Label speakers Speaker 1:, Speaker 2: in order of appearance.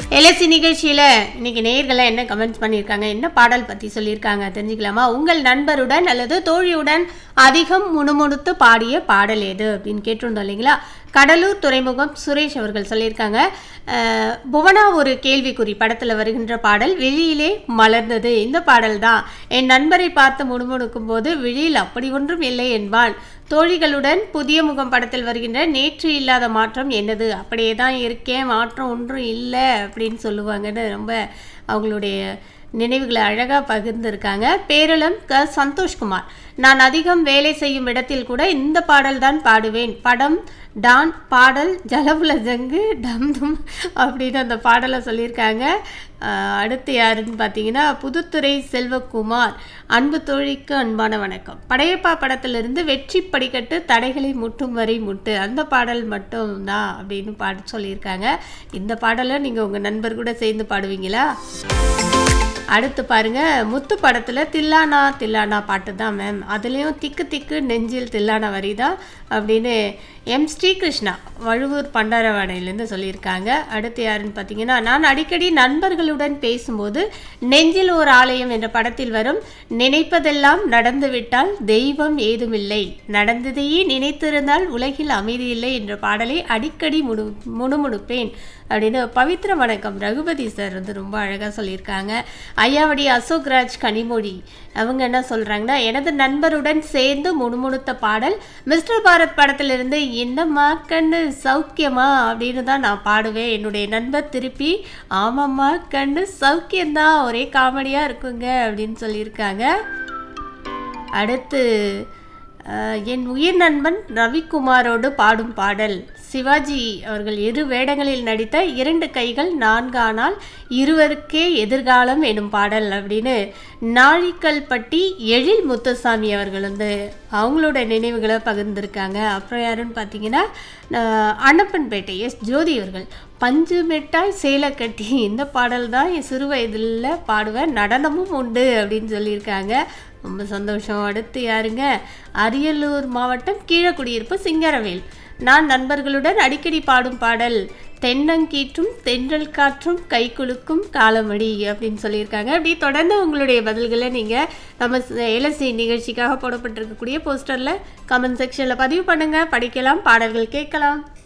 Speaker 1: LSC நிகழ்ச்சியில் இன்னைக்கு நேயர்கள்லாம் என்ன கமெண்ட்ஸ் பண்ணியிருக்காங்க என்ன பாடல் பற்றி சொல்லியிருக்காங்க தெரிஞ்சுக்கலாமா உங்கள் நண்பருடன் அல்லது தோழியுடன் அதிகம் முணுமுணுத்து பாடிய பாடல் எது அப்படின்னு கேட்டிருந்தோம் இல்லைங்களா கடலூர் துறைமுகம் சுரேஷ் அவர்கள் சொல்லியிருக்காங்க அஹ், புவனா ஒரு கேள்விக்குறி படத்தில் வருகின்ற பாடல் வெளியிலே மலர்ந்தது இந்த பாடல் தான் என் நண்பரை பார்த்து முணுமுணுக்கும் போது வெளியில் அப்படி ஒன்றும் இல்லை என்பான் தோழிகளுடன் புதிய முகம் படத்தில் வருகின்ற நேற்று இல்லாத மாற்றம் என்னது அப்படியே தான் இருக்கேன் மாற்றம் ஒன்றும் இல்லை அப்படின்னு சொல்லுவாங்கன்னு ரொம்ப அவங்களுடைய நினைவுகளை அழகாக பகிர்ந்திருக்காங்க பேரளம் க சந்தோஷ்குமார் நான் அதிகம் வேலை செய்யும் இடத்தில் கூட இந்த பாடல் தான் பாடுவேன் படம் டான் பாடல் ஜலபுல ஜங்கு டம் தும் அப்படின்னு அந்த பாடலை சொல்லியிருக்காங்க ஆஹ் அடுத்து யாருன்னு பார்த்தீங்கன்னா புதுத்துறை செல்வகுமார் அன்பு தோழிக்கு அன்பான வணக்கம் படையப்பா படத்திலிருந்து வெற்றி படிக்கட்டு தடைகளை முட்டும் வரை முட்டு அந்த பாடல் மட்டும் தான் அப்படின்னு பாட சொல்லியிருக்காங்க இந்த பாடலை நீங்கள் உங்கள் நண்பர் கூட சேர்ந்து பாடுவீங்களா அடுத்து பாருங்க முத்து படத்தில் தில்லானா தில்லானா பாட்டு தான் மேம் அதுலேயும் திக்கு திக்கு நெஞ்சில் தில்லானா வரி தான் அப்படின்னு எம் ஸ்ரீகிருஷ்ணா வழுவூர் பண்டாரவாடையிலேருந்து சொல்லியிருக்காங்க அடுத்து யாருன்னு பார்த்தீங்கன்னா நான் அடிக்கடி நண்பர்களுடன் பேசும்போது நெஞ்சில் ஒரு ஆலயம் என்ற படத்தில் வரும் நினைப்பதெல்லாம் நடந்துவிட்டால் தெய்வம் ஏதுமில்லை நடந்ததையே நினைத்திருந்தால் உலகில் அமைதி இல்லை என்ற பாடலை அடிக்கடி முடு முணுமுணுப்பேன் அப்படின்னு பவித்ர வணக்கம் ரகுபதி சார் வந்து ரொம்ப அழகாக சொல்லியிருக்காங்க ஐயாவடி அசோக்ராஜ் கனிமொழி அவங்க என்ன சொல்கிறாங்கன்னா எனது நண்பருடன் சேர்ந்து முணுமுணுத்த பாடல் மிஸ்டர் பாரத் படத்திலிருந்து என்னம்மா கண்ணு சௌக்கியமா அப்படின்னு தான் நான் பாடுவேன் என்னுடைய நண்பர் திருப்பி ஆமாம்மா கண்ணு சௌக்கியம்தான் ஒரே காமெடியாக இருக்குங்க அப்படின்னு சொல்லியிருக்காங்க அடுத்து அஹ், என் உயிர் நண்பன் ரவிக்குமாரோடு பாடும் பாடல் சிவாஜி அவர்கள் இரு வேடங்களில் நடித்த இரண்டு கைகள் நான்கானால் இருவருக்கே எதிர்காலம் எனும் பாடல் அப்படின்னு நாழிக்கல்பட்டி எழில் முத்துசாமி அவர்கள் வந்து அவங்களோட நினைவுகளை பகிர்ந்திருக்காங்க அப்புறம் யாருன்னு பார்த்தீங்கன்னா அஹ், அன்னப்பன்பேட்டை எஸ் ஜோதி அவர்கள் பஞ்சு மிட்டாய் சேலை கட்டி இந்த பாடல் தான் என் சிறு வயதில் பாடுவேன் நடனமும் உண்டு அப்படின்னு சொல்லியிருக்காங்க ரொம்ப சந்தோஷம் அடுத்து யாருங்க அரியலூர் மாவட்டம் கீழக்குடியிருப்பு சிங்கரவேல் நான் நண்பர்களுடன் அடிக்கடி பாடும் பாடல் தென்னங்கீற்றும் தென்றல் காற்றும் கை குலுக்கும் காலமடி அப்படின்னு சொல்லியிருக்காங்க அப்படி தொடர்ந்து உங்களுடைய பதில்களை நீங்கள் நம்ம எல்எஸ்சி நிகழ்ச்சிக்காக போடப்பட்டிருக்கக்கூடிய போஸ்டரில் கமெண்ட் செக்ஷனில் பதிவு பண்ணுங்கள் படிக்கலாம் பாடல்கள் கேட்கலாம்